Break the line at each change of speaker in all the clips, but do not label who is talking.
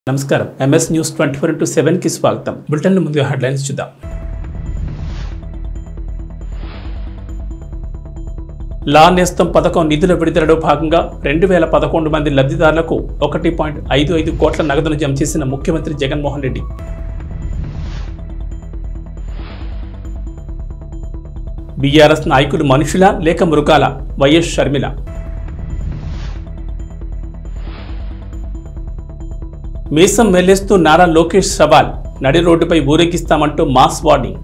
నమస్కారం MS news twenty four into సెవెన్కి స్వాగతం బులెటిన్ ముందుగా హెడ్లైన్స్ చూద్దాం లా నేస్తం పథకం నిధుల విడుదలలో భాగంగా రెండు వేల పదకొండు మంది లబ్ధిదారులకు ఒకటి పాయింట్ ఐదు ఐదు కోట్ల నగదును జమ చేసిన ముఖ్యమంత్రి జగన్మోహన్ రెడ్డి బీఆర్ఎస్ నాయకులు మనుషుల లేక మృగాల వైఎస్ షర్మిల మీసం మెల్లేస్తూ నారా లోకేష్ సవాల్ నడి రోడ్డుపై ఊరేగిస్తామంటూ మాస్ వార్నింగ్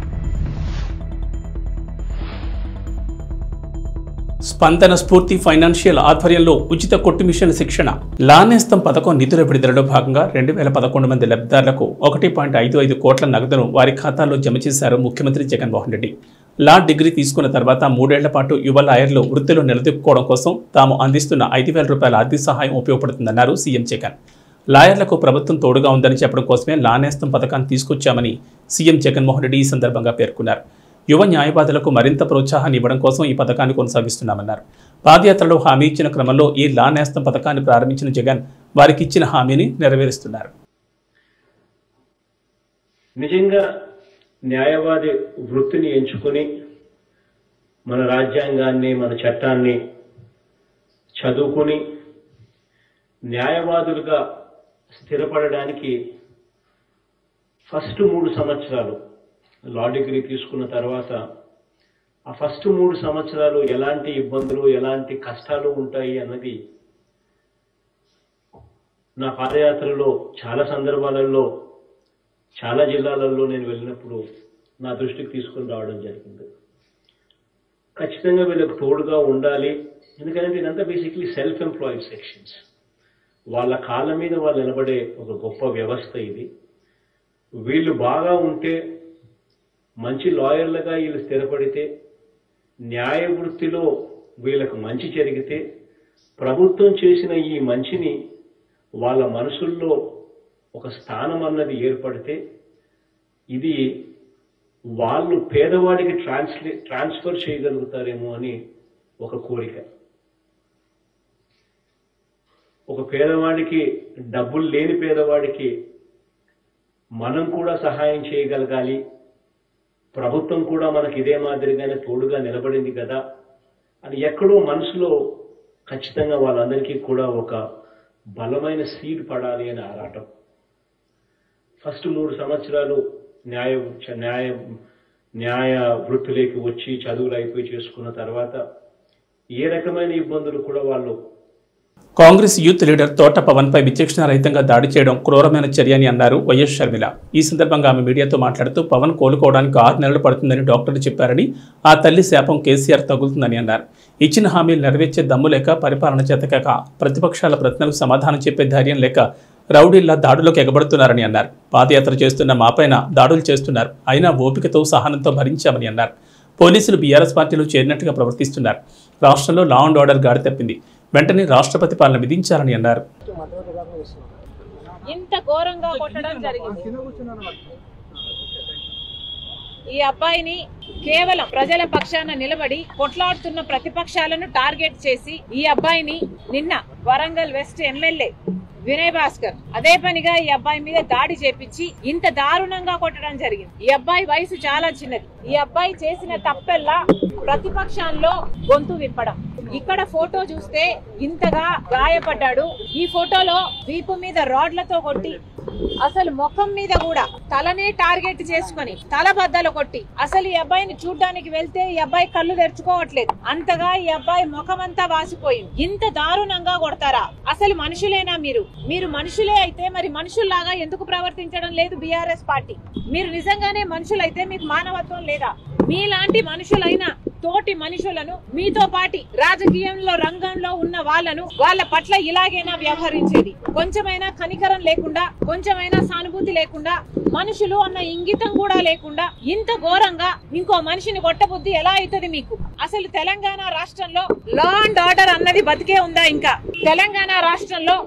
స్పందన స్ఫూర్తి ఫైనాన్షియల్ ఆధ్వర్యంలో ఉచిత కొట్టు మిషన్ శిక్షణ లానేస్తం పథకం నిధుల విడుదలలో భాగంగా రెండు వేల పదకొండు మంది లబ్ధిదారులకు ఒకటి పాయింట్ ఐదు ఐదు కోట్ల నగదును వారి ఖాతాల్లో జమ చేశారు ముఖ్యమంత్రి జగన్మోహన్ రెడ్డి లా డిగ్రీ తీసుకున్న తర్వాత మూడేళ్ల పాటు యువ లాయర్లు వృత్తిలో నిలదొక్కుకోవడం కోసం తాము అందిస్తున్న ఐదు వేల రూపాయల ఆర్థిక సహాయం ఉపయోగపడుతుందన్నారు సీఎం జగన్ లాయర్లకు ప్రభుత్వం తోడుగా ఉందని చెప్పడం కోసమే లానేస్తం పథకాన్ని తీసుకొచ్చామని సీఎం జగన్మోహన్ రెడ్డి ఈ సందర్భంగా పేర్కొన్నారు యువ న్యాయవాదులకు మరింత ప్రోత్సాహాన్ని ఇవ్వడం కోసం ఈ పథకాన్ని కొనసాగిస్తున్నామన్నారు పాదయాత్రలో హామీ ఇచ్చిన క్రమంలో ఈ లా నేస్తం పథకాన్ని ప్రారంభించిన జగన్ వారికి ఇచ్చిన హామీని నెరవేరుస్తున్నారు
నిజంగా న్యాయవాది వృత్తిని ఎంచుకొని మన రాజ్యాంగాన్ని మన చట్టాన్ని చదువుకుని న్యాయవాదులుగా స్థిరపడడానికి ఫస్ట్ మూడు సంవత్సరాలు లా డిగ్రీ తీసుకున్న తర్వాత ఆ ఫస్ట్ మూడు సంవత్సరాలు ఎలాంటి ఇబ్బందులు ఎలాంటి కష్టాలు ఉంటాయి అన్నది నా పాదయాత్రలో చాలా సందర్భాలలో చాలా జిల్లాలలో నేను వెళ్ళినప్పుడు నా దృష్టికి తీసుకొని రావడం జరిగింది ఖచ్చితంగా వీళ్ళకి తోడుగా ఉండాలి ఎందుకంటే ఇదంతా బేసిక్లీ సెల్ఫ్ ఎంప్లాయిడ్ సెక్షన్స్ వాళ్ళ కాళ్ళ మీద వాళ్ళు నిలబడే ఒక గొప్ప వ్యవస్థ ఇది వీళ్ళు బాగా ఉంటే మంచి లాయర్లుగా వీళ్ళు స్థిరపడితే న్యాయ వృత్తిలో వీళ్ళకు మంచి జరిగితే ప్రభుత్వం చేసిన ఈ మంచిని వాళ్ళ మనసుల్లో ఒక స్థానం అన్నది ఏర్పడితే ఇది వాళ్ళు పేదవాడికి ట్రాన్స్లే ట్రాన్స్ఫర్ చేయగలుగుతారేమో అని ఒక కోరిక ఒక పేదవాడికి డబ్బులు లేని పేదవాడికి మనం కూడా సహాయం చేయగలగాలి ప్రభుత్వం కూడా మనకి ఇదే మాదిరిగానే తోడుగా నిలబడింది కదా అని ఎక్కడో మనసులో ఖచ్చితంగా వాళ్ళందరికీ కూడా ఒక బలమైన సీడ్ పడాలి అని ఆరాటం ఫస్ట్ మూడు సంవత్సరాలు న్యాయ న్యాయ న్యాయ వృత్తిలోకి వచ్చి చదువులు అయిపోయి చేసుకున్న తర్వాత ఏ రకమైన ఇబ్బందులు కూడా వాళ్ళు
కాంగ్రెస్ యూత్ లీడర్ తోట పవన్ పై విచక్షణ రహితంగా దాడి చేయడం క్రూరమైన చర్య అని అన్నారు వైఎస్ షర్మిల ఈ సందర్భంగా ఆమె మీడియాతో మాట్లాడుతూ పవన్ కోలుకోవడానికి ఆరు నెలలు పడుతుందని డాక్టర్లు చెప్పారని ఆ తల్లి శాపం కేసీఆర్ తగులుతుందని అన్నారు ఇచ్చిన హామీలు నెరవేర్చే దమ్ము లేక పరిపాలన చేతకాక ప్రతిపక్షాల ప్రశ్నలకు సమాధానం చెప్పే ధైర్యం లేక రౌడీల్లా దాడులకు ఎగబడుతున్నారని అన్నారు పాదయాత్ర చేస్తున్న మాపైన దాడులు చేస్తున్నారు అయినా ఓపికతో సహనంతో భరించామని అన్నారు పోలీసులు బీఆర్ఎస్ పార్టీలో చేరినట్టుగా ప్రవర్తిస్తున్నారు రాష్ట్రంలో లా అండ్ ఆర్డర్ గాడి తప్పింది వెంటనే రాష్ట్రపతి పాలన విధించాలని అన్నారు
ఇంత ఘోరంగా కొట్టడం జరిగింది ఈ అబ్బాయిని కేవలం ప్రజల పక్షాన నిలబడి కొట్లాడుతున్న ప్రతిపక్షాలను టార్గెట్ చేసి ఈ అబ్బాయిని నిన్న వరంగల్ వెస్ట్ ఎమ్మెల్యే వినయ్ భాస్కర్ అదే పనిగా ఈ అబ్బాయి మీద దాడి చేపించి ఇంత దారుణంగా కొట్టడం జరిగింది ఈ అబ్బాయి వయసు చాలా చిన్నది ఈ అబ్బాయి చేసిన తప్పెల్లా ప్రతిపక్షాల్లో గొంతు విప్పడం ఇక్కడ ఫోటో చూస్తే ఇంతగా గాయపడ్డాడు ఈ ఫోటోలో వీపు మీద రాడ్లతో కొట్టి అసలు ముఖం మీద కూడా తలనే టార్గెట్ చేసుకొని తల బద్దలు కొట్టి అసలు ఈ అబ్బాయిని చూడ్డానికి వెళ్తే ఈ అబ్బాయి కళ్ళు తెరుచుకోవట్లేదు అంతగా ఈ అబ్బాయి ముఖమంతా వాసిపోయింది ఇంత దారుణంగా కొడతారా అసలు మనుషులేనా మీరు మీరు మనుషులే అయితే మరి మనుషుల్లాగా ఎందుకు ప్రవర్తించడం లేదు బీఆర్ఎస్ పార్టీ మీరు నిజంగానే మనుషులైతే మీకు మానవత్వం లేదా మీలాంటి మనుషులైన తోటి మనుషులను మీతో పాటి రాజకీయంలో రంగంలో ఉన్న వాళ్ళను వాళ్ళ పట్ల ఇలాగైనా వ్యవహరించేది కొంచెమైనా కనికరం లేకుండా కొంచెమైనా సానుభూతి లేకుండా మనుషులు అన్న ఇంగితం కూడా లేకుండా ఇంత ఘోరంగా ఇంకో మనిషిని కొట్టబుద్ధి ఎలా అవుతుంది మీకు అసలు తెలంగాణ రాష్ట్రంలో లా అండ్ ఆర్డర్ అన్నది బతికే ఉందా ఇంకా తెలంగాణ రాష్ట్రంలో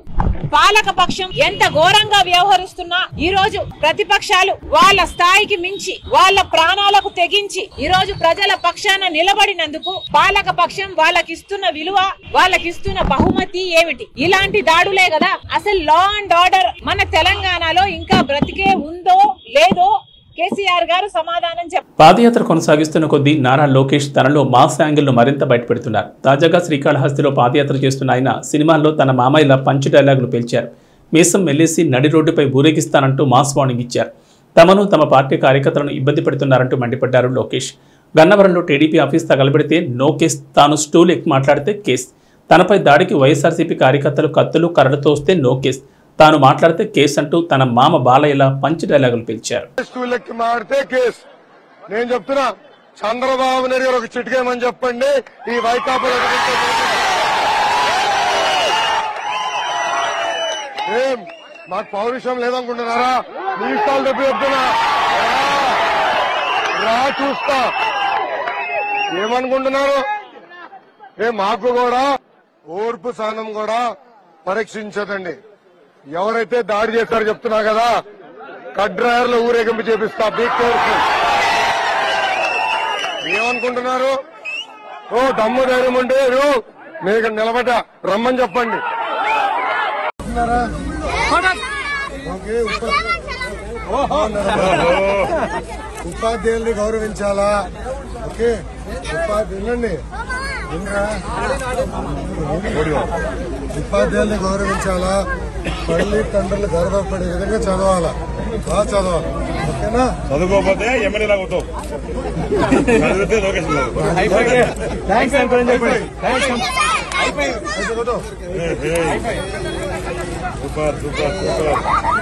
పాలక పక్షం ఎంత ఘోరంగా వ్యవహరిస్తున్నా ఈ రోజు ప్రతిపక్షాలు వాళ్ళ స్థాయికి మించి వాళ్ళ ప్రాణాలకు తెగించి ఈ రోజు ప్రజల పక్షాన నిలబడినందుకు పాలక పక్షం వాళ్ళకిస్తున్న విలువ వాళ్ళకిస్తున్న బహుమతి ఏమిటి ఇలాంటి దాడులే కదా అసలు లా అండ్ ఆర్డర్ మన తెలంగాణలో ఇంకా బ్రతికే ఉందో లేదో కేసీఆర్ గారు సమాధానం చెప్పారు
పాదయాత్ర కొనసాగిస్తున్న కొద్దీ నారా లోకేష్ తనలో మాస్ యాంగిల్ను మరింత బయటపెడుతున్నారు తాజాగా శ్రీకాళహస్తిలో పాదయాత్ర చేస్తున్న ఆయన సినిమాల్లో తన మామయ్యల పంచ్ డైలాగులు పేల్చారు మీసం మెల్లేసి నడి రోడ్డుపై ఊరేగిస్తానంటూ మాస్ వార్నింగ్ ఇచ్చారు తమను తమ పార్టీ కార్యకర్తలను ఇబ్బంది పెడుతున్నారంటూ మండిపడ్డారు లోకేష్ గన్నవరంలో టీడీపీ ఆఫీస్ తగలబెడితే నో కేస్ తాను స్టూల్ ఎక్కి మాట్లాడితే కేస్ తనపై దాడికి వైఎస్ఆర్సీపీ కార్యకర్తలు కత్తులు కర్రలతో వస్తే నో కేస్ తాను మాట్లాడితే కేసు అంటూ తన మామ బాలయ్యల పంచ్ డైలాగులు పిలిచారు
స్టూలెక్కి మాడితే కేసు నేను చెప్తున్నా చంద్రబాబు నాయుడు గారు ఒక చిటికేమని చెప్పండి ఈ వైకాపా ఏం మాకు పౌరుషం లేదనుకుంటున్నారా మీ ఇష్టాలు చెప్పి చెప్తున్నా రా, రా చూస్తా ఏమనుకుంటున్నారు ఏ మాకు కూడా ఓర్పు సహనం కూడా పరీక్షించదండి ఎవరైతే దాడి చేస్తారో చెప్తున్నా కదా కట్ డ్రైవర్లో ఊరేగింపు చేపిస్తా బిగ్ కేర్ఫుల్ ఏమనుకుంటున్నారు ఓ దమ్ము ధైర్యం ఉంటే మీరు మీరు ఇక్కడ నిలబడ్డ రమ్మని చెప్పండి ఓకే, ఉప- ఉపాధ్యాయుల్ని గౌరవించాలా ఓకే ఉపాధి వినండి వినరా? ఉపాధ్యాయుల్ని గౌరవించాలా తల్లి తండ్రులు గర్వపడే విధంగా చదవాలా బాగా చదవాలి ఓకేనా
చదువుకోకపోతే ఎమ్మెల్యే లాగా అవుతావు చదివితే లోకేష్ గారు.
అయితే కొట్టు.
ఏ, ఏ. సూపర్ సూపర్ సూపర్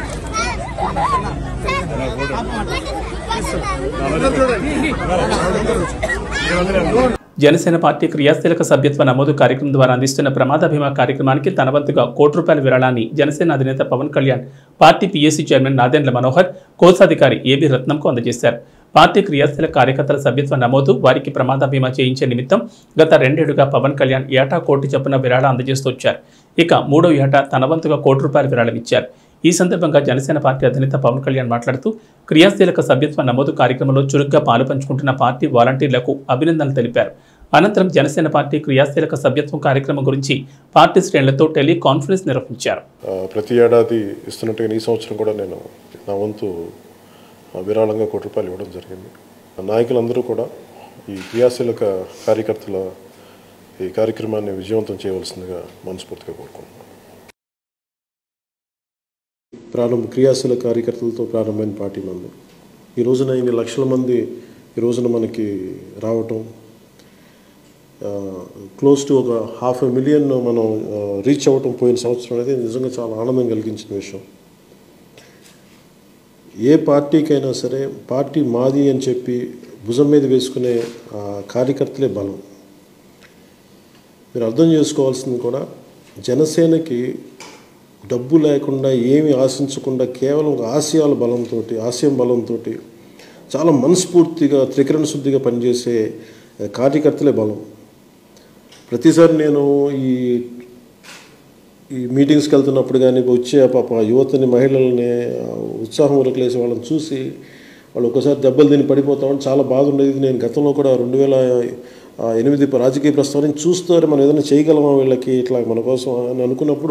అలా కూడా.
అందరూ చూడండి.
జనసేన పార్టీ క్రియాశీలక సభ్యత్వ నమోదు కార్యక్రమం ద్వారా అందిస్తున్న ప్రమాద బీమా కార్యక్రమానికి తన వంతుగా కోటి రూపాయల విరాళాన్ని జనసేన అధినేత Pawan Kalyan party PSC chairman Nadendla Manohar కోశాధికారి ఏబి రత్నంకు అందజేశారు పార్టీ క్రియాశీలక కార్యకర్తల సభ్యత్వ నమోదు వారికి ప్రమాద బీమా చేయించే నిమిత్తం గత రెండేళ్లుగా పవన్ కళ్యాణ్ ఏటా కోటి చొప్పున విరాళం అందజేస్తూ వచ్చారు ఇక మూడో ఏటా తన వంతుగా కోటి రూపాయల విరాళం ఇచ్చారు ఈ సందర్భంగా జనసేన పార్టీ అధినేత పవన్ కళ్యాణ్ మాట్లాడుతూ క్రియాశీలక సభ్యత్వ నమోదు కార్యక్రమంలో చురుగ్గా పాలు పంచుకుంటున్న పార్టీ వాలంటీర్లకు అభినందనలు తెలిపారు అనంతరం జనసేన పార్టీ క్రియాశీలక సభ్యత్వం కార్యక్రమం గురించి పార్టీ శ్రేణులతో టెలికాన్ఫరెన్స్ నిర్వహించారు
ఆ, ప్రతి ఏడాది ఇస్తున్నట్టుగా ఈ సంవత్సరం కూడా నేను నా వంతు ఆ, విరాళంగా కోటి రూపాయలు ఇవ్వడం జరిగింది నాయకులందరూ కూడా ఈ క్రియాశీలక కార్యకర్తల ఈ కార్యక్రమాన్ని విజయవంతం చేయవలసిందిగా మనస్ఫూర్తిగా కోరుకుంటున్నాను ప్రారంభ క్రియాశీల కార్యకర్తలతో ప్రారంభమైన పార్టీ మంది ఈ రోజున ఇన్ని లక్షల మంది ఈ రోజున మనకి రావటం క్లోజ్ టు ఒక హాఫ్ ఎ మిలియన్ మనం రీచ్ అవ్వటం పోయిన సంవత్సరం అనేది నిజంగా చాలా ఆనందం కలిగించిన విషయం ఏ పార్టీకైనా సరే పార్టీ మాది అని చెప్పి భుజం మీద వేసుకునే ఆ, కార్యకర్తలే బలం మీరు అర్థం చేసుకోవాల్సింది కూడా జనసేనకి డబ్బు లేకుండా ఏమి ఆశించకుండా కేవలం ఒక ఆశయాల బలంతో ఆశయం బలంతో చాలా మనస్ఫూర్తిగా త్రికరణ శుద్ధిగా పనిచేసే ఆ, కార్యకర్తలే బలం ప్రతిసారి నేను ఈ ఈ మీటింగ్స్కి వెళ్తున్నప్పుడు కానీ వచ్చే పాప యువతని మహిళల్ని ఆ, ఉత్సాహం ఉరకలేసి వాళ్ళని చూసి వాళ్ళు ఒకసారి దెబ్బలు తిని పడిపోతామని చాలా బాధ ఉండేది నేను గతంలో కూడా రెండు వేల ఆ, ఎనిమిది రాజకీయ ప్రస్తావన చూస్తారు మనం ఏదైనా చేయగలమా వీళ్ళకి ఇట్లా మన కోసం అని అనుకున్నప్పుడు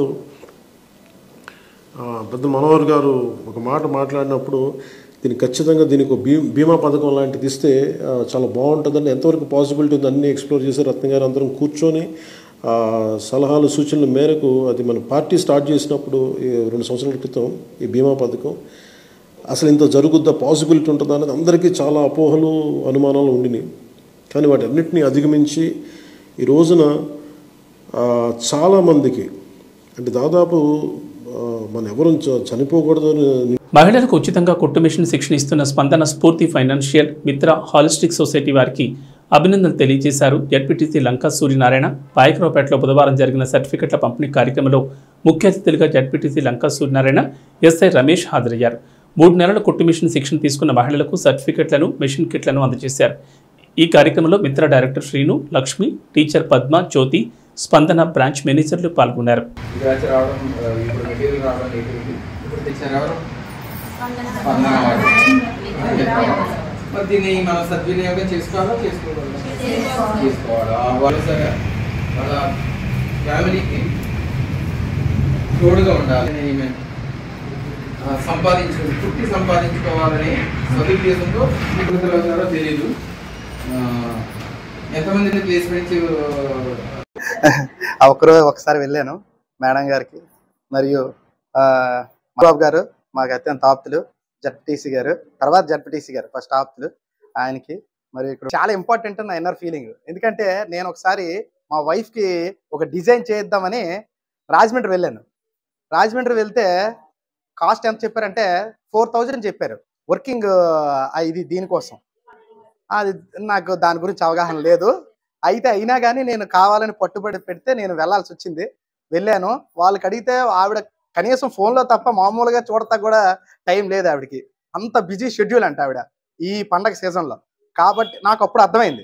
ఆ, పెద్ద మనోహర్ గారు ఒక మాట మాట్లాడినప్పుడు దీనికి ఖచ్చితంగా దీనికి ఒక బీ బీమా పథకం లాంటిది ఇస్తే ఆ, చాలా బాగుంటుందని ఎంతవరకు పాసిబిలిటీ ఉంది అన్నీ ఎక్స్ప్లోర్ చేసి రత్న గారు అందరం కూర్చొని ఆ, సలహాలు సూచనల మేరకు అది మన పార్టీ స్టార్ట్ చేసినప్పుడు ఈ రెండు సంవత్సరాల క్రితం ఈ బీమా పథకం అసలు ఇంత జరుగుద్దా పాసిబిలిటీ ఉంటుందా అనేది అందరికీ చాలా అపోహలు అనుమానాలు ఉండినాయి కానీ వాటి అన్నిటినీ అధిగమించి ఈ రోజున ఆ, చాలామందికి అంటే దాదాపు ఆ, మనం ఎవరు చ- చనిపోకూడదు అని
మహిళలకు ఉచితంగా కుట్టు మిషన్ శిక్షణ ఇస్తున్న స్పందన స్ఫూర్తి ఫైనాన్షియల్ మిత్ర హాలిస్టిక్ సొసైటీ వారికి అభినందనలు తెలియజేశారు జడ్పీటీసీ లంకా సూర్యనారాయణ పాయకరావుపేటలో బుధవారం జరిగిన సర్టిఫికెట్ల పంపిణీ కార్యక్రమంలో ముఖ్య అతిథులుగా జడ్పీటీసీ లంకా సూర్యనారాయణ ఎస్ఐ రమేష్ హాజరయ్యారు మూడు నెలల కుట్టు మిషన్ శిక్షణ తీసుకున్న మహిళలకు సర్టిఫికెట్లను మిషన్ కిట్లను అందజేశారు ఈ కార్యక్రమంలో Mitra director Srinu Lakshmi teacher Padma Jyothi Spandana branch మేనేజర్లు పాల్గొన్నారు
బ్యాచ్ రావడం ఆ, ఇప్పుడు మెటీరియల్ రావడం లేట్ ఉంది ఇప్పుడు తెచ్చారు ఎవరు స్పందన వారు. మరి దీన్ని మనం సద్వినియోగం చేసుకోవాలా చేసుకోవాలా చేసుకోవాలా వాళ్ళు సరే వాళ్ళ ఫ్యామిలీకి తోడుగా ఉండాలి అని మేము, ఆ, సంపాదించు పుట్టి సంపాదించుకోవాలని సదుద్దేశంతో ఇప్పుడు అవుతారో తెలియదు ఆ, ఎంతమందిని ప్లేస్మెంట్స్
ఆ ఒక్కరోజు ఒకసారి వెళ్ళాను మేడం గారికి మరియు ఆ, బాబు గారు మాకు అత్యంత ఆప్తులు జడ్పీటీసీ గారు తర్వాత జడ్పీటీసీ గారు ఫస్ట్ ఆప్తులు ఆయనకి మరి ఇక్కడ చాలా ఇంపార్టెంట్ నా ఇన్నర్ ఫీలింగ్ ఎందుకంటే నేను ఒకసారి మా wife కి ఒక డిజైన్ చేద్దామని రాజమండ్రి వెళ్ళాను రాజమండ్రి వెళ్తే కాస్ట్ ఎంత చెప్పారంటే ఫోర్ థౌజండ్ చెప్పారు వర్కింగ్ ఇది దీనికోసం అది నాకు దాని గురించి అవగాహన లేదు అయితే అయినా కానీ నేను కావాలని పట్టుబడి పెడితే నేను వెళ్ళాల్సి వచ్చింది వెళ్ళాను వాళ్ళకి అడిగితే ఆవిడ కనీసం ఫోన్లో తప్ప మామూలుగా చూడతా కూడా టైం లేదు ఆవిడకి అంత బిజీ షెడ్యూల్ అంట ఆవిడ ఈ పండగ సీజన్లో కాబట్టి నాకు అప్పుడు అర్థమైంది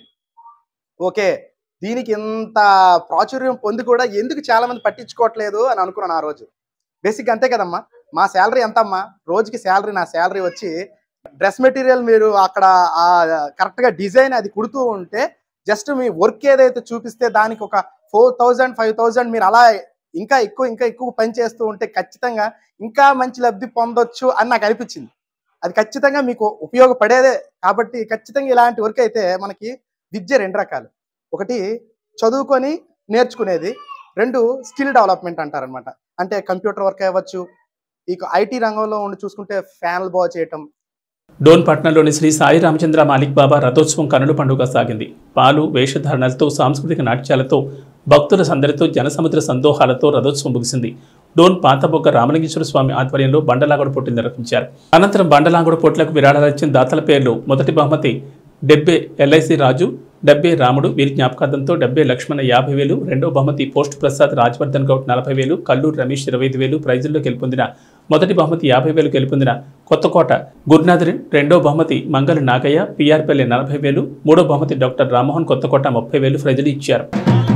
ఓకే దీనికి ఇంత ప్రాచుర్యం పొంది కూడా ఎందుకు చాలా మంది పట్టించుకోవట్లేదు అని అనుకున్నాను ఆ రోజు బేసిక్ అంతే కదమ్మా మా శాలరీ ఎంతమ్మా రోజుకి శాలరీ నా శాలరీ వచ్చి డ్రెస్ మెటీరియల్ మీరు అక్కడ కరెక్ట్గా డిజైన్ అది కుడుతూ ఉంటే జస్ట్ మీ వర్క్ ఏదైతే చూపిస్తే దానికి ఒక ఫోర్ థౌజండ్ ఫైవ్ థౌజండ్ మీరు అలా ఇంకా ఎక్కువ ఇంకా ఎక్కువ పని చేస్తూ ఉంటే ఖచ్చితంగా ఇంకా మంచి లబ్ధి పొందొచ్చు అని నాకు అనిపించింది అది ఖచ్చితంగా మీకు ఉపయోగపడేదే కాబట్టి ఖచ్చితంగా ఇలాంటి వర్క్ అయితే మనకి విద్య రెండు రకాలు ఒకటి చదువుకొని నేర్చుకునేది రెండు స్కిల్ డెవలప్మెంట్ అంటారనమాట అంటే కంప్యూటర్ వర్క్ అవ్వచ్చు ఇక ఐటీ రంగంలో ఉండి చూసుకుంటే ఫ్యాన్లు బాగు చేయటం
డోన్ పట్నంలోని శ్రీ సాయి రామచంద్ర మాలిక్ బాబా రథోత్సవం కన్నుల పండుగ సాగింది పాలు వేషధారణలతో సాంస్కృతిక నాట్యాలతో భక్తుల సందడితో జనసముద్ర సందోహాలతో రథోత్సవం ముగిసింది డోన్ పాతబొగ్గ రామలింగేశ్వర స్వామి ఆధ్వర్యంలో బండలాగుడు పోటీ నిర్వహించారు అనంతరం బండలాగుడు పోట్లకు విరాళాలు ఇచ్చిన దాతల పేర్లు మొదటి బహుమతి డెబ్బే ఎల్ఐసి రాజు డెబ్బే రాముడు వీరి జ్ఞాపకార్థంతో డెబ్బే లక్ష్మణ యాభై వేలు రెండో బహుమతి పోస్ట్ ప్రసాద్ రాజ్వర్ధన్ గౌడ్ నలభై వేలు కల్లూరు రమేష్ ఇరవై ఐదు వేలు ప్రైజుల్లో గెలుపొందిన మొదటి బహుమతి యాభై వేలు గెలుపొందిన కొత్తకోట గురునాథరిన్ రెండో బహుమతి మంగళ నాగయ్య పిఆర్పల్లి నలభై వేలు మూడో బహుమతి డాక్టర్ రామ్మోహన్ కొత్తకోట ముప్పై వేలు ప్రైజులు ఇచ్చారు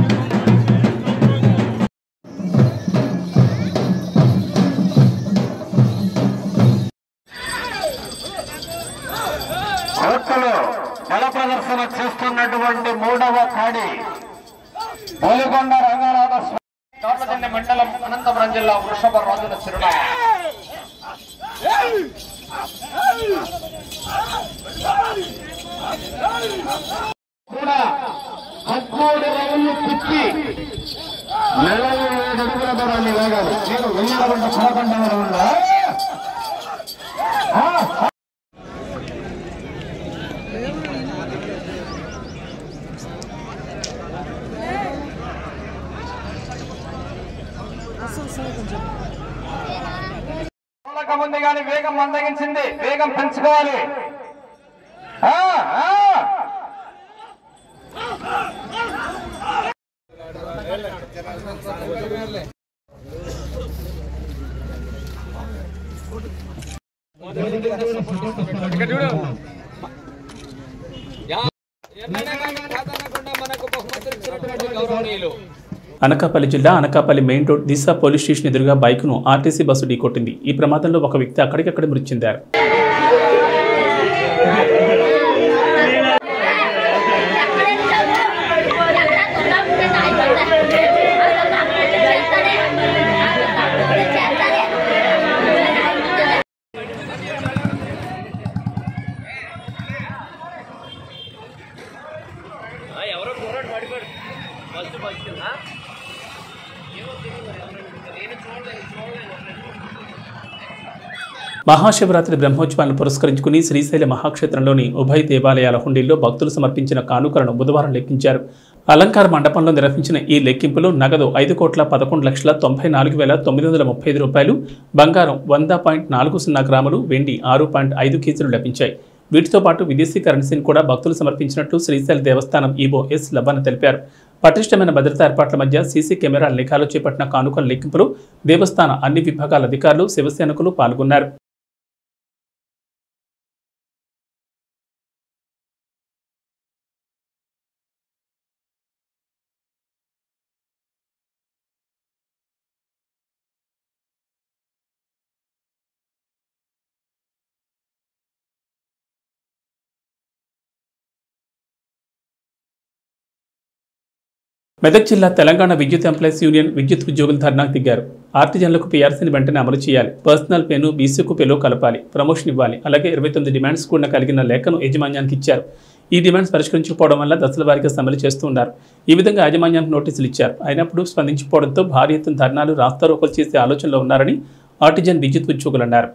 కోర్టులో బల ప్రదర్శన చేస్తున్నటువంటి మూడవ కాడి బోలికొండ రంగనాథ స్వామి మండలం అనంతపురం జిల్లా వృషభ రోజుల చిరునామా కూడా పదమూడు రౌండ్లు తిప్పి నలభై ఏడు అడుగుల దూరాన్ని వేగాలి నేను వెయ్యి పదకొండవ రౌండ్ ముందు కానీ వేగం మందగించింది వేగం పెంచుకోవాలి ఆ, ఆ.
అనకాపల్లి జిల్లా Anakapalli main road Disha police station ఎదురుగా బైక్ను ఆర్టీసీ బస్సు ఢీకొట్టింది ఈ ప్రమాదంలో ఒక వ్యక్తి అక్కడికక్కడ మృతి చెందారు మహాశివరాత్రి బ్రహ్మోత్సవాలను పురస్కరించుకుని శ్రీశైల మహాక్షేత్రంలోని ఉభయ దేవాలయాల హుండీల్లో భక్తులు సమర్పించిన కానుకలను బుధవారం లెక్కించారు అలంకార మండపంలో నిర్వహించిన ఈ లెక్కింపులో నగదు ఐదు కోట్ల పదకొండు లక్షల తొంభై నాలుగు వేల తొమ్మిది వందల ముప్పై ఐదు రూపాయలు బంగారం వంద పాయింట్ నాలుగు సున్నా గ్రాములు వెండి ఆరు పాయింట్ ఐదు కేజీలు లభించాయి వీటితో పాటు విదేశీ కరెన్సీని కూడా భక్తులు సమర్పించినట్లు శ్రీశైల దేవస్థానం ఈబో ఎస్ లబ్బన తెలిపారు పటిష్టమైన భద్రతా ఏర్పాట్ల మధ్య సీసీ కెమెరాల నిఘాలో చేపట్టిన కానుకల లెక్కింపులో దేవస్థాన అన్ని విభాగాల అధికారులు శివసేనకులు పాల్గొన్నారు మెదక్ జిల్లా తెలంగాణ విద్యుత్ ఎంప్లాయీస్ యూనియన్ విద్యుత్ ఉద్యోగులు ధర్నాకు దిగారు ఆర్టిజన్లకు పీఆర్సీని వెంటనే అమలు చేయాలి పర్సనల్ పేను బీసీకు పెలో కలపాలి ప్రమోషన్ ఇవ్వాలి అలాగే ఇరవై తొమ్మిది డిమాండ్స్ కూడా కలిగిన లేఖను యాజమాన్యానికి ఇచ్చారు ఈ డిమాండ్స్ పరిష్కరించకపోవడం వల్ల దశల వారీగా సమ్మెలు చేస్తూ ఉన్నారు ఈ విధంగా యాజమాన్యానికి నోటీసులు ఇచ్చారు అయినప్పుడు స్పందించకపోవడంతో భారీ ఎత్తున ధర్నాలు రాస్తారోకలు చేసే ఆలోచనలో ఉన్నారని ఆర్టిజన్ విద్యుత్ ఉద్యోగులు అన్నారు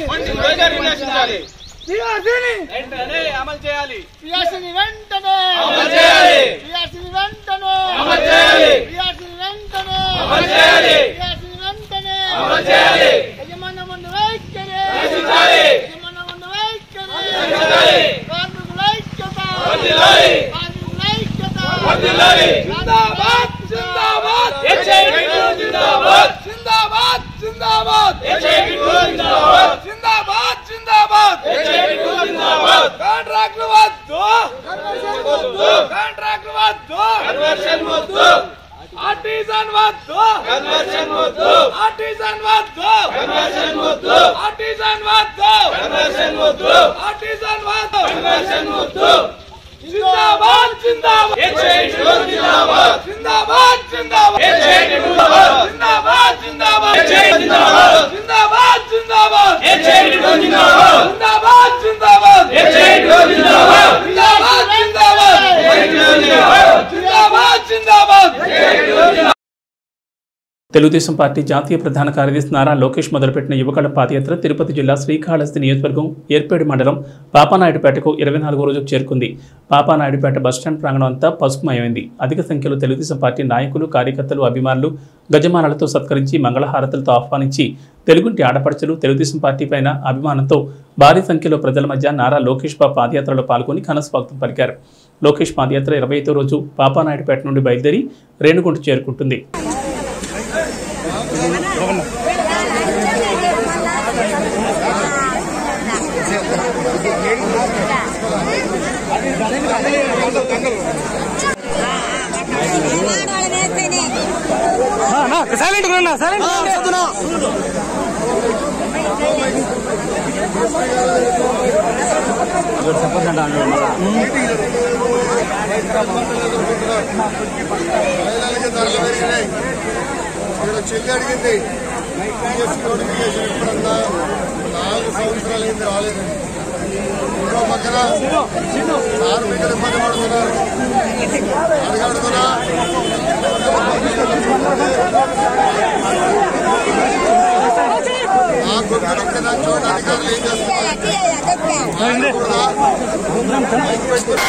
వెంటనే అమలు చేయాలి పియాసిని వెంటనే అమలు చేయాలి పియాసిని వెంటనే అమలు చేయాలి పియాసిని వెంటనే అమలు చేయాలి పియాసిని వెంటనే అమలు చేయాలి యజమానమును వైఖరి రచించాలి యజమానమును వైఖరి రచించాలి కార్మికుల ఐక్యత వర్ధిల్లాలి కార్మికుల ఐక్యత వర్ధిల్లాలి జిందాబాద్ జిందాబాద్ హెచ్ఐబిటు జిందాబాద్ జిందాబాద్ జిందాబాద్ హెచ్ఐబిటు జిందాబాద్ జిందాబాద్ జిందాబాద్ హెచ్ఐబిటు జిందాబాద్ కాంట్రాక్ట్లు వద్దు కన్వర్షన్ వద్దు కాంట్రాక్ట్లు వద్దు కన్వర్షన్ వద్దు ఆర్టిజన్ వద్దు కన్వర్షన్ వద్దు ఆర్టిజన్ వద్దు కన్వర్షన్ వద్దు ఆర్టిజన్ వద్దు కన్వర్షన్ వద్దు ఆర్టిజన్ వద్దు కన్వర్షన్ వద్దు జిందాబాద్ జిందాబాద్ హెచ్ఐబిటు జిందాబాద్ జిందాబాద్ జిందాబాద్ హెచ్ఐబిటు జిందాబాద్ జిందాబాద్ హెచ్ఐబిటు జిందాబాద్ జిందాబాద్ హెచ్ఐబిటు జిందాబాద్ జిందాబాద్ జిందాబాద్ హెచ్ఐబిటు జిందాబాద్ జిందాబాద్ జిందాబాద్ జిందాబాద్ జిందాబాద్ జిందాబాద్
తెలుగుదేశం పార్టీ జాతీయ ప్రధాన కార్యదర్శి నారా లోకేష్ మొదలుపెట్టిన యువకుల పాదయాత్ర తిరుపతి జిల్లా శ్రీకాళహస్తి నియోజకవర్గం ఏర్పేడు మండలం పాపానాయుడుపేటకు ఇరవై నాలుగో రోజుకు చేరుకుంది పాపానాయుడుపేట బస్టాండ్ ప్రాంగణం అంతా పసుపుమయమైంది అధిక సంఖ్యలో తెలుగుదేశం పార్టీ నాయకులు కార్యకర్తలు అభిమానులు గజమానాలతో సత్కరించి మంగళహారతులతో ఆహ్వానించి తెలుగుంటి ఆడపడుచులు తెలుగుదేశం పార్టీ పైన అభిమానంతో భారీ సంఖ్యలో ప్రజల మధ్య నారా లోకేష్ బాబు పాదయాత్రలో పాల్గొని ఘనస్వాగతం పలికారు లోకేష్ పాదయాత్ర ఇరవై ఐదో రోజు పాపానాయుడుపేట నుండి బయలుదేరి రేణుగుంట చేరుకుంటుంది
మహిళలకి ధరలు పెరిగినాయి ఇక్కడ చెల్లి అడిగింది పిఎస్సీ నోటిఫికేషన్ ఎప్పుడన్నా నాలుగు సంవత్సరాలు అయింది రాలేదండి ఇంకో పక్కన కార్మికులు ఇబ్బంది పడుతున్నారు అడగడుగునా ఆ గొప్ప నొక్కదాన్ని చూడండి అధికారులు ఏం చేస్తున్నారు ఆయన కూడా మైక్ పెట్టుకుని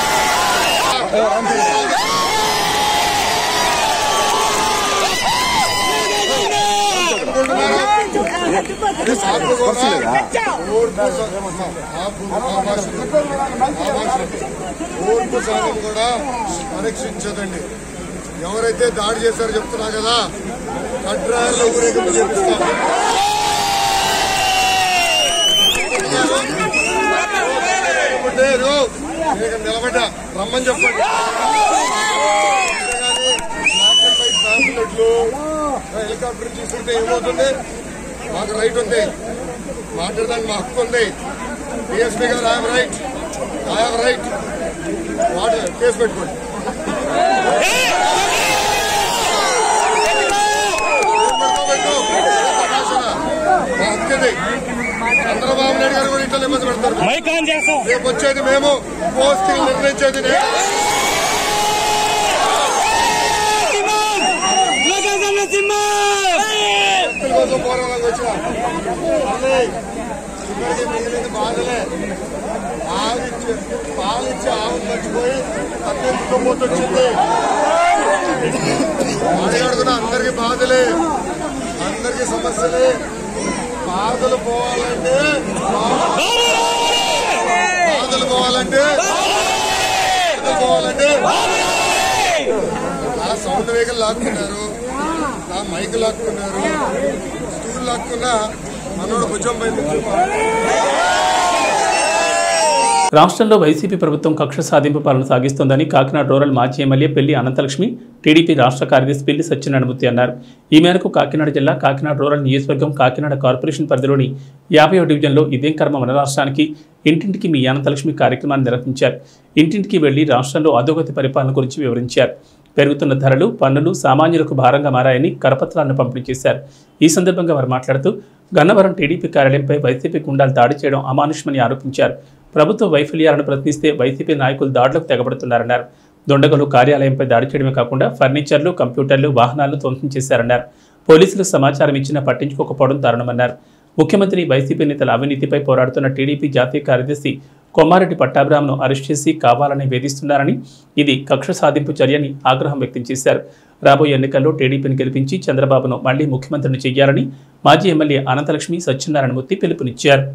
ఓర్పు సహనం కూడా పరీక్షించదండి ఎవరైతే దాడి చేశారో చెప్తున్నా కదా కడ్రాయర్లో ఊరేగింపు చేపిస్తాం లేరు ఇక్కడ నిలబడ్డా రమ్మని చెప్పండి నాకంపై ట్రాన్స్లెట్లు హెలికాప్టర్ తీసుకుంటే ఏమవుతుంది మాకు రైట్ ఉంది మాట్లాడడానికి మా హక్కు ఉంది DSP garu I'm right I'm right వాడు కేసు పెట్టుకోండి పెట్టు. తమాషానా? మా హక్కు ఇది. చంద్రబాబు నాయుడు గారు కూడా ఇంట్లో ఇబ్బంది పెడతారు రేపు వచ్చేది మేము పోస్టింగ్ నిర్ణయించేది నేను వ్యక్తుల కోసం పోరాడానికి వచ్చిన మళ్ళీ చివరికి మిగిలింది బాధలే పాలిచ్చి పాలిచ్చి ఆవు మర్చిపోయి అత్యంత మూత వచ్చింది అడిగడుగున అందరికి బాధలే అందరికి సమస్యలే బాధలు పోవాలంటే బాధలు పోవాలంటే బాధలు పోవాలంటే నా సౌండ్ వెహికల్ లాక్కున్నారు నా మైక్ లాక్కున్నారు స్టూల్ లాక్కున్నా మనోడు భుజం పై
రాష్ట్రంలో వైసీపీ ప్రభుత్వం కక్ష సాధింపు పాలన సాగిస్తోందని కాకినాడ రూరల్ మాజీ ఎమ్మెల్యే పెళ్లి అనంతలక్ష్మి టీడీపీ రాష్ట్ర కార్యదర్శి పెళ్లి సత్యనారాయణమూర్తి అన్నారు ఈ మేరకు కాకినాడ జిల్లా కాకినాడ రూరల్ నియోజకవర్గం కాకినాడ కార్పొరేషన్ పరిధిలోని యాభై డివిజన్లో ఇదేం కర్మ మన రాష్ట్రానికి ఇంటింటికి మీ అనంతలక్ష్మి కార్యక్రమాన్ని నిర్వహించారు ఇంటింటికి వెళ్లి రాష్ట్రంలో అధోగతి పరిపాలన గురించి వివరించారు పెరుగుతున్న ధరలు పన్నులు సామాన్యులకు భారంగా మారాయని కరపత్రాలను పంపిణీ చేశారు ఈ సందర్భంగా వారు మాట్లాడుతూ గన్నవరం టీడీపీ కార్యాలయంపై వైసీపీ గుండాలు దాడి చేయడం అమానుషమని ఆరోపించారు ప్రభుత్వ వైఫల్యాలను ప్రశ్నిస్తే వైసీపీ నాయకులు దాడులకు తెగబడుతున్నారన్నారు దొండగలు కార్యాలయంపై దాడి చేయడమే కాకుండా ఫర్నిచర్లు కంప్యూటర్లు వాహనాలను ధ్వంసం చేశారన్నారు పోలీసులు సమాచారం ఇచ్చినా పట్టించుకోకపోవడం దారుణమన్నారు ముఖ్యమంత్రి వైసీపీ నేతల అవినీతిపై పోరాడుతున్న టీడీపీ జాతీయ కార్యదర్శి కొమ్మారెడ్డి పట్టాభిరామ్ను అరెస్ట్ చేసి కావాలని వేధిస్తున్నారని ఇది కక్ష సాధింపు చర్యని ఆగ్రహం వ్యక్తం చేశారు రాబోయే ఎన్నికల్లో టీడీపీని గెలిపించి చంద్రబాబును మళ్లీ ముఖ్యమంత్రిని చేయాలని మాజీ ఎమ్మెల్యే అనంతలక్ష్మి సత్యనారాయణమూర్తి పిలుపునిచ్చారు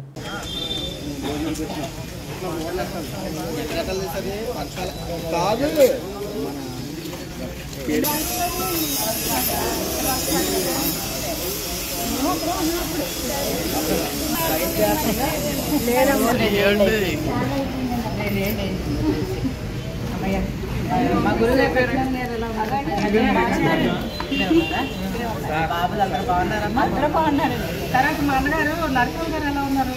మా గురుగారు పేరు బాబులు అందరూ బాగున్నారమ్మా అందరూ బాగున్నారు తర్వాత మా అన్నగారు నరసింహ గారు ఎలా ఉన్నారు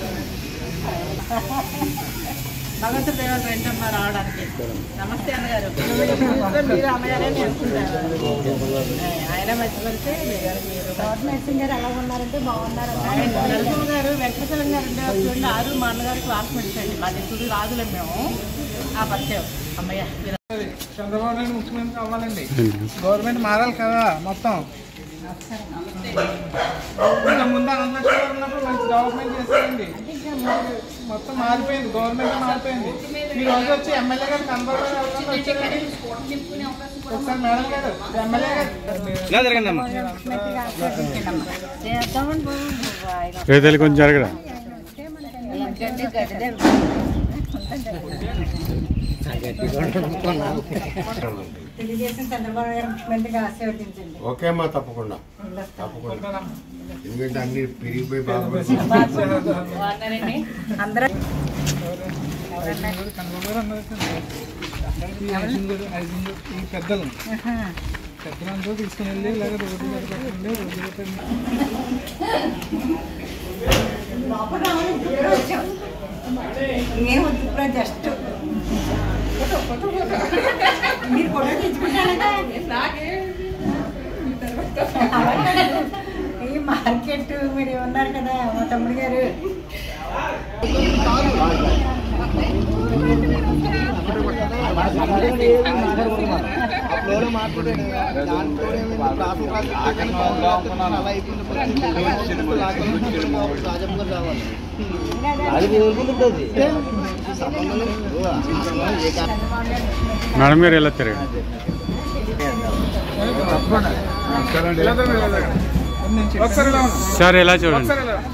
భగవంతుడు దేవాలు వెంటమ్మా రావడానికి నమస్తే అన్నగారు మీరు అమ్మగారే నేర్చుకుంటారు ఆయన మంచి మనిషి నరసింహ గారు ఎలా ఉన్నారంటే బాగున్నారు నరసింహ గారు వెంకటచలం గారు ఉండేవారు చూడండి ఆరు మా అన్నగారు క్లాస్మేట్స్ అండి మా దిక్కుడు రాజులం మేము ఆ పరిచయం అమ్మయ్య మీరు
చంద్రబాబు నాయుడు ముఖ్యమంత్రి అవ్వాలండి గవర్నమెంట్ మారాలి కదా మొత్తం ఇంకా ముందు అన్నట్టు ఉన్నప్పుడు మంచి డెవలప్మెంట్ చేశారండి మొత్తం మారిపోయింది గవర్నమెంట్ మారిపోయింది ఈ రోజు వచ్చి ఎమ్మెల్యే గారు కనబడారు ఒకసారి మేడం గారు ఎమ్మెల్యే గారు
జరగండి
రేతలు కొంచెం జరగరా
తెలుగుదేశం చంద్రబాబు గారు ముఖ్యమంత్రిగా ఆశీర్వదించండి
ఓకే అమ్మా తప్పకుండా తప్పకుండా ఎందుకంటే అన్ని పెరిగిపోయి బాగుపడుతుంది
బాగున్నారండి అందరూ
ఈ ఐదుగురు ఐదుగురు ఈ పెద్దలు పెద్దలందరూ తీసుకుని వెళ్ళి ఇలాగ రోడ్డు మీద పెట్టండి రోడ్డు పెట్టండి
ఏం వద్దు ఇప్పుడు జస్ట్ మీరు ఫోటో తెచ్చుకుంటారా ఈ మార్కెట్ మీరు ఉన్నారు కదా మా తమ్ముడు గారు
మేడం గారు ఎలా తిరగండి
ఒకసారి ఇలా ఉండండి.
సార్ ఎలా చూడండి
ఒకసారి ఇలా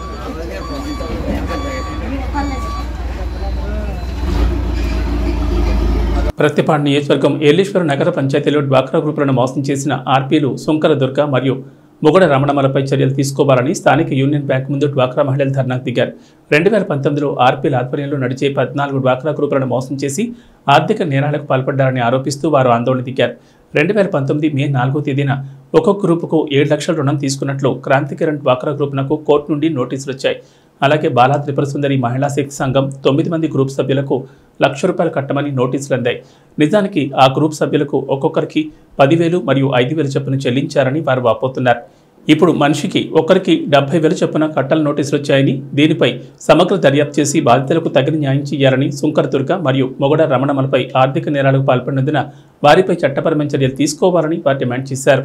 ప్రతిపాడు నియోజకవర్గం ఏలేశ్వరం నగర పంచాయతీలో డ్వాక్రా గ్రూపులను మోసం చేసిన ఆర్పీలు సుంకర దుర్గ మరియు మొగడ రమణమలపై చర్యలు తీసుకోవాలని స్థానిక యూనియన్ బ్యాంక్ ముందు డ్వాక్రా మహిళలు ధర్నాకు దిగారు రెండు వేల పంతొమ్మిదిలో ఆర్పీల ఆధ్వర్యంలో నడిచే పద్నాలుగు డ్వాక్రా గ్రూపులను మోసం చేసి ఆర్థిక నేరాలకు పాల్పడ్డారని ఆరోపిస్తూ వారు ఆందోళన దిగారు రెండు వేల పంతొమ్మిది మే నాలుగో తేదీన ఒక్కొక్క గ్రూపుకు ఏడు లక్షల రుణం తీసుకున్నట్లు క్రాంతికిరణ్ డ్వాక్రా గ్రూపునకు కోర్టు నుండి నోటీసులు వచ్చాయి అలాగే బాలా త్రిపుర సుందరి మహిళా శక్తి సంఘం తొమ్మిది మంది గ్రూప్ సభ్యులకు లక్ష రూపాయలు కట్టమని నోటీసులు అందాయి నిజానికి ఆ గ్రూప్ సభ్యులకు ఒక్కొక్కరికి పదివేలు మరియు ఐదు వేలు చొప్పున చెల్లించారని వారు వాపోతున్నారు ఇప్పుడు మనిషికి ఒకరికి డెబ్బై వేల చొప్పున కట్టల నోటీసులు వచ్చాయని దీనిపై సమగ్ర దర్యాప్తు చేసి బాధితులకు తగిన న్యాయం చేయాలని సుంకర్ దుర్గ మరియు మొగడ రమణమలపై ఆర్థిక నేరాలకు పాల్పడినందున వారిపై చట్టపరమైన చర్యలు తీసుకోవాలని వారు డిమాండ్ చేశారు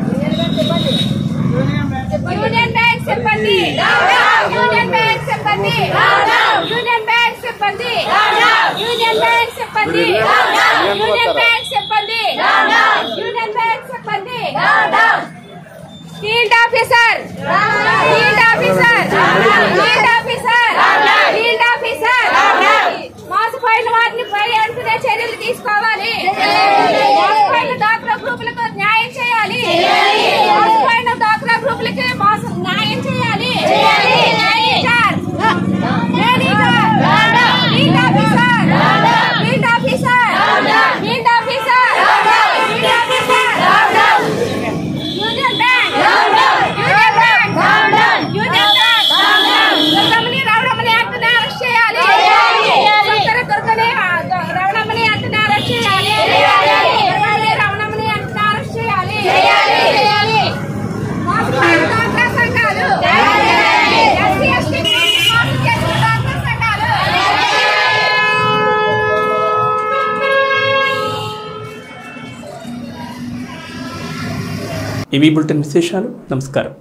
యూనియన్ బ్యాంక్ సిబ్బంది యూనియన్ బ్యాంక్ సిబ్బంది యూనియన్ బ్యాంక్ సిబ్బంది యూనియన్ బ్యాంక్ సిబ్బంది యూనియన్ బ్యాంక్ సిబ్బంది యూనియన్ బ్యాంక్ సిబ్బంది field officer field officer field officer field officer మోసపోయిన వారిని పై అంటునే చర్యలు తీసుకోవాలి మోసపోయిన డాక్టర్ గ్రూపులకు న్యాయం చేయాలి మోసపోయిన డాక్టర్ గ్రూపులకి మోసం న్యాయం చేయాలి manager manager field officer field officer field officer field officer union bank union bank union bank Durgamani
ఇవి బులెటిన్ విశేషాలు నమస్కారం